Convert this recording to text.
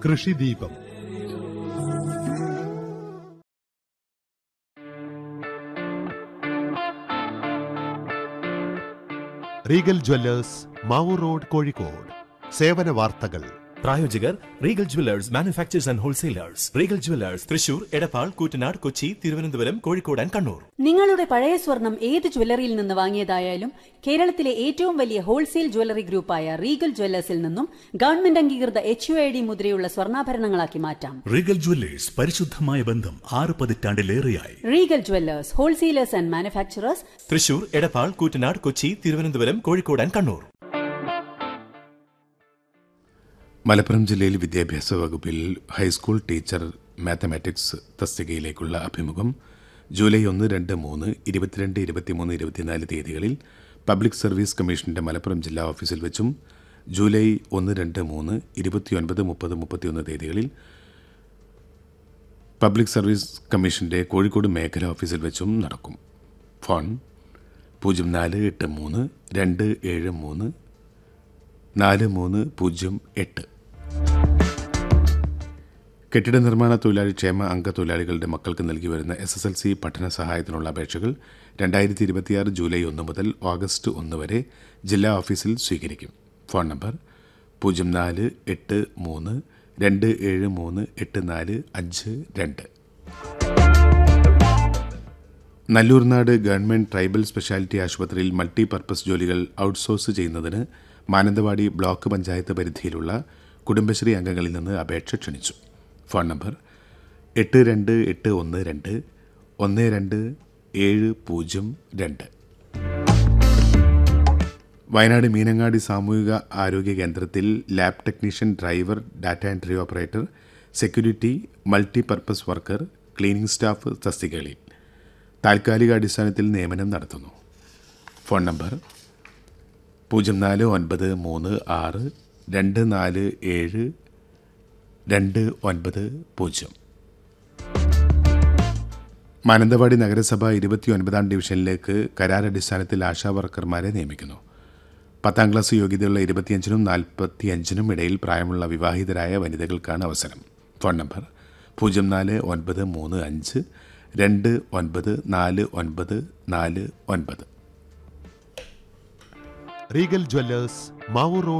കൃഷിദീപം Regal jewellers Mavoor road Kozhikode സേവന വാർത്തകൾ പ്രായോജകർ Regal jewellers manufacturers and wholesalers Regal jewellers Thrissur Edappal Koottanad Kochi Thiruvananthapuram Kozhikode and Kannur നിങ്ങളുടെ പഴയ സ്വർണം ഏത് ജ്വല്ലറിയിൽ നിന്ന് വാങ്ങിയതായാലും കേരളത്തിലെ ഏറ്റവും വലിയ ഹോൾസെയിൽ ജ്വല്ലറി ഗ്രൂപ്പായ റീഗൽ ജ്വല്ലേഴ്സിൽ നിന്നും ഗവൺമെന്റ് അംഗീകൃത എച്ച് യു ഐ ഡി മുദ്രയുള്ള സ്വർണ്ണാഭരണങ്ങളാക്കി മാറ്റാം റീഗൽ ജ്വല്ലേഴ്സ് പരിശുദ്ധമായ ബന്ധം ആറ് പതിറ്റാണ്ടിലേറെയായി Regal jewellers wholesalers and manufacturers Thrissur Edappal Koottanad Kochi Thiruvananthapuram Kozhikode and Kannur Malappuram ജില്ലയിൽ വിദ്യാഭ്യാസ വകുപ്പിൽ ഹൈസ്കൂൾ ടീച്ചർ മാത്തമാറ്റിക്സ് തസ്തികയിലേക്കുള്ള അഭിമുഖം ജൂലൈ ഒന്ന് രണ്ട് മൂന്ന് ഇരുപത്തിരണ്ട് ഇരുപത്തിമൂന്ന് ഇരുപത്തിനാല് തീയതികളിൽ പബ്ലിക് സർവീസ് കമ്മീഷന്റെ മലപ്പുറം ജില്ലാ ഓഫീസിൽ വെച്ചും ജൂലൈ ഒന്ന് രണ്ട് മൂന്ന് ഇരുപത്തിയൊൻപത് മുപ്പത് മുപ്പത്തിയൊന്ന് തീയതികളിൽ പബ്ലിക് സർവീസ് കമ്മീഷന്റെ കോഴിക്കോട് മേഖലാ ഓഫീസിൽ വെച്ചും നടക്കും ഫോൺ പൂജ്യം നാല് എട്ട് മൂന്ന് രണ്ട് ഏഴ് മൂന്ന് നാല് മൂന്ന് പൂജ്യം എട്ട് കെട്ടിട നിർമ്മാണ തൊഴിലാളി ക്ഷേമ അംഗ തൊഴിലാളികളുടെ മക്കൾക്ക് നൽകി വരുന്ന എസ് എസ് എൽ സി പഠന സഹായത്തിനുള്ള അപേക്ഷകൾ രണ്ടായിരത്തി ഇരുപത്തിയാറ് ജൂലൈ ഒന്ന് മുതൽ ഓഗസ്റ്റ് ഒന്ന് വരെ ജില്ലാ ഓഫീസിൽ സ്വീകരിക്കും ഫോൺ നമ്പർ പൂജ്യം നാല് എട്ട് മൂന്ന് രണ്ട് ഏഴ് മൂന്ന് എട്ട് നാല് അഞ്ച് രണ്ട് നല്ലൂർനാട് ഗവൺമെന്റ് ട്രൈബൽ സ്പെഷ്യാലിറ്റി ആശുപത്രിയിൽ മൾട്ടി പർപ്പസ് ജോലികൾ ഔട്ട്സോഴ്സ് ചെയ്യുന്നതിന് മാനന്തവാടി ബ്ലോക്ക് പഞ്ചായത്ത് പരിധിയിലുള്ള കുടുംബശ്രീ അംഗങ്ങളിൽ നിന്ന് അപേക്ഷ ക്ഷണിച്ചു ഫോൺ നമ്പർ എട്ട് രണ്ട് എട്ട് ഒന്ന് രണ്ട് ഒന്ന് രണ്ട് ഏഴ് പൂജ്യം രണ്ട് വയനാട് മീനങ്ങാടി സാമൂഹിക ആരോഗ്യ കേന്ദ്രത്തിൽ lab technician driver data entry operator security multi purpose worker cleaning staff തസ്തികകളിൽ താൽക്കാലിക അടിസ്ഥാനത്തിൽ നിയമനം നടത്തുന്നു ഫോൺ നമ്പർ പൂജ്യം നാല് ഒൻപത് മൂന്ന് ആറ് രണ്ട് നാല് ഏഴ് രണ്ട് ഒൻപത് പൂജ്യം മാനന്തവാടി നഗരസഭ ഇരുപത്തിയൊൻപതാം ഡിവിഷനിലേക്ക് കരാർ അടിസ്ഥാനത്തിൽ ആശാ വർക്കർമാരെ നിയമിക്കുന്നു പത്താം ക്ലാസ് യോഗ്യതയുള്ള ഇരുപത്തിയഞ്ചിനും നാൽപ്പത്തിയഞ്ചിനും ഇടയിൽ പ്രായമുള്ള വിവാഹിതരായ വനിതകൾക്കാണ് അവസരം ഫോൺ നമ്പർ പൂജ്യം നാല് ഒൻപത് മൂന്ന് അഞ്ച് രണ്ട് ഒൻപത് നാല് ഒൻപത് നാല് ഒൻപത് റീഗൽ ജ്വല്ലേഴ്സ് മാവൂർ റോഡ്